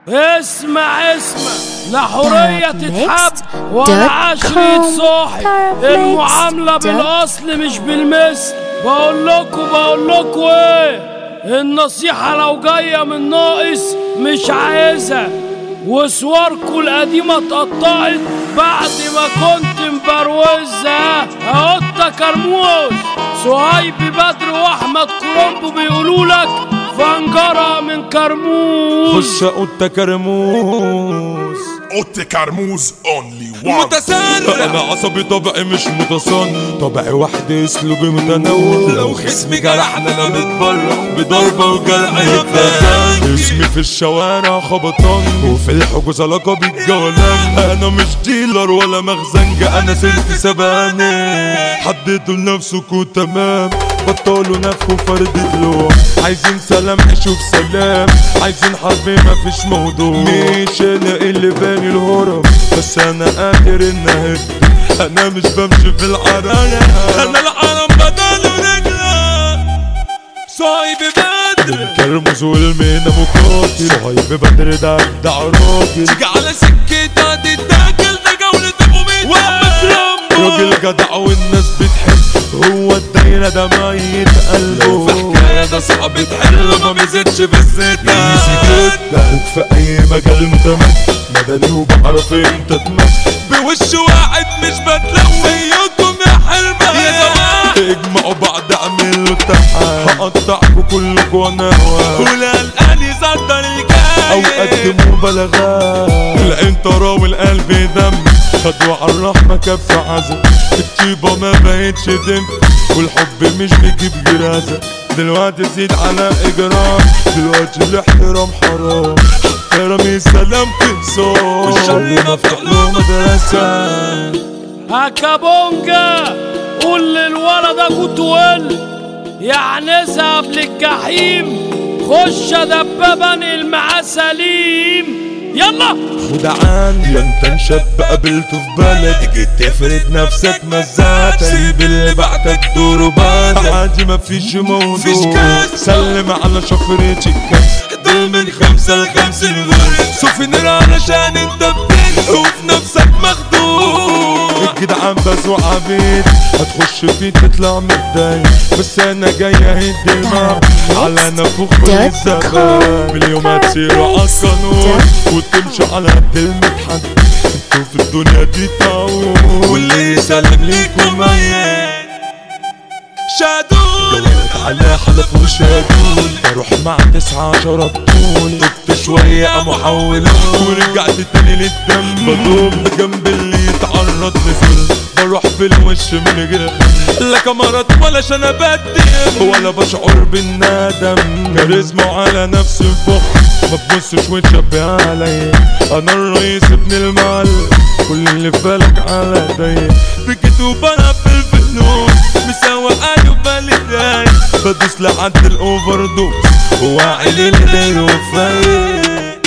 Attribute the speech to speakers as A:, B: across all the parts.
A: اسمع اسمع لا حرية تتحب ولا عشر يتصاحب المعاملة بالاصل مش بالمثل بقول لكم بقول لكم ايه النصيحة لو جاية من ناقص مش عايزها وصوركوا القديمة اتقطعت بعد ما كنت مبروزة اهو كرموز صهيب بدر واحمد كرومبو بيقولوا لك فنجرة من كرموز
B: خش قطة كرموز
C: اوتي كرموز اونلي وان
D: متسرع
B: انا عصبي طبعي مش متصن طبعي واحد اسلوبي متنوع لو خصمي جرحنا انا متبرح بضربة وجرح يتفهم اسمي في الشوارع خبطان وفي الحجوز علاقة بالجولان انا مش ديلر ولا مخزنجة انا سرت سباني حددوا لنفسكوا تمام بطلوا نفخوا فرد دلوع عايزين سلام نشوف سلام عايزين حرب مفيش موضوع مش انا اللي باني الهرم بس انا قادر ان اهد انا مش بمشي في العرب
D: انا العالم بدل رجلة صايب بدر
B: كرمز والمينا مقاتل صهيب بدر ده ابدع راجل
D: تيجي على سكتها تتاكل ده جولة ابو ميت واحمد رامبو
B: راجل جدع والناس بتحب هو الدايرة ده ميت
D: لو في
B: قلبه
D: حكاية ده صعب تحل ما بيزيدش في الستة
B: في اي مجال متمكن مدني وبعرف امتى تمشي
D: بوش واحد مش بتلوي زيكم يا حلمة يا زمان
B: اجمعوا بعض اعملوا اتحاد هقطعكوا كلكوا وانا
D: ولا الان يصدر الجاي
B: او قدموا بلاغات العين ترى والقلب دم خدوا على الرحمة كف عزم الطيبة ما بقتش دم والحب مش بيجيب جرازة دلوقتي زيد على اجرام دلوقتي الاحترام حرام احترامي سلام في صوت
D: والشر مفتوح له
B: مدرسة
A: هكابونجا قول للولد ابو تول يعني اذهب للجحيم خش دبابا المعاه سليم يلا
B: خدعان يا انت انشب قابلته في بلد جيت تفرد نفسك مزعت سيب اللي بعتك دور وبعد عادي مفيش موضوع
D: مفيش كاس.
B: سلم على شفرتي الكاس
D: دول من خمسة لخمسين غرب سوفينير علشان انت بتنسى وفي نفسك مخدوع
B: الجدعان بزوع عبيد هتخش فيه تطلع متضايق بس انا جاي اهد الماء على نفوخ كل الزمان باليوم هتصيروا عالقانون وتمشوا على قد المتحد انتوا في الدنيا دي تعود
D: واللي يسلم ليكم ميت شادون
B: على حلف وشادون بروح مع تسعة عشرة بطول طبت شوية قاموا حولون ورجعت تاني للدم بضم جنب اللي يتعرض لظلم بروح بالوش من غير لا كاميرات ولا شنبات ولا بشعر بالندم كاريزما وعلى نفسي الفخر ما تبصش وتشبه عليا انا الرئيس ابن المعلم كل اللي في بالك على ايديا بكتب انا بالفلوس مساوي قالوا بالي رايق بدوس لحد الاوفر دوز واعي للغير وفايق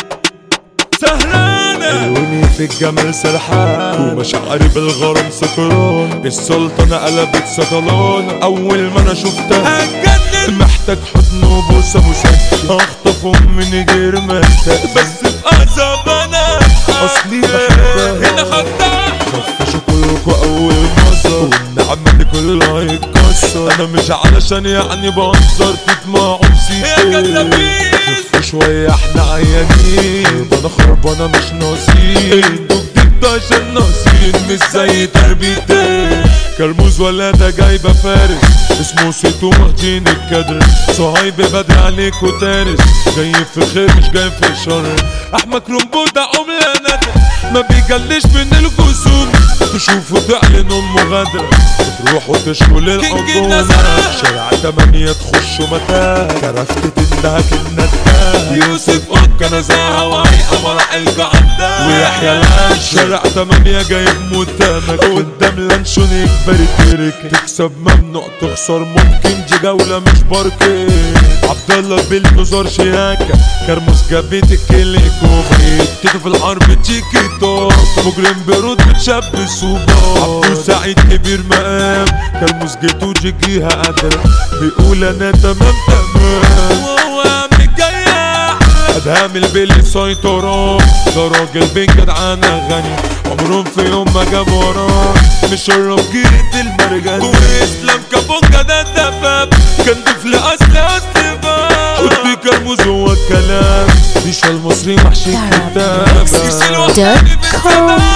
D: سهرانة
B: عيوني في الجمال سرحان ومشاعري بالغرام سكران السلطنة قلبت سطلان أول ما أنا شفتها
D: هتجنن
B: محتاج حضن وبوسة مسكن أخطفهم من غير ما أستأذن
D: بس في عذاب انا
B: أصلي بحبها
D: هنا خدام
B: خفشوا كلكوا أول مرة والنعمة دي كلها يتكسر أنا مش علشان يعني بهزر تطمعوا
D: يا
B: بسيطة
D: كدابين
B: خف شوية احنا عيانين ده انا خربانة مش ناقصين انتوا جديد عشان ناقصين مش زي تربيتين كرموز ولا ده جايبة فارس اسمه سيتو واخدين الكدر صهيب بدري عليك وتارس جاي في خير مش جاي في شر احمد كرومبو ده عملة ندى ما بيجلش من الجسوم تشوفوا تعلنوا المغادرة تروحوا تشكوا للحكومة
D: النزاهة.
B: شارع تمانية تخشوا متاهة كرفت تندهك النداهة
D: يوسف اوكا نزاهة وهيئة مراحل قعدة
B: ويحيى العاش شارع تمانية جايب متامك قدام لانشون يكبر ترك تكسب ممنوع تخسر ممكن دي جولة مش باركين عبد الله بالجزار شياكة كرموس جابت الكليك وبيت تيجي في الحرب تيكي توك مجرم بيرود بتشب سوبر عبدو سعيد كبير مقام كرموس جيتو جيجيها قادرة بيقول انا تمام تمام
D: وهو متجيح
B: ادهام البيل سيطرات ده راجل بين جدعانة غني عمرهم في يوم ما جاب وراه مشرب جيرة المرجان واسلام كابونجا ده الدباب كان طفل اصل اصل باب حط كرموز هو الكلام مش المصري محشي الكتاب
E: دوت كوم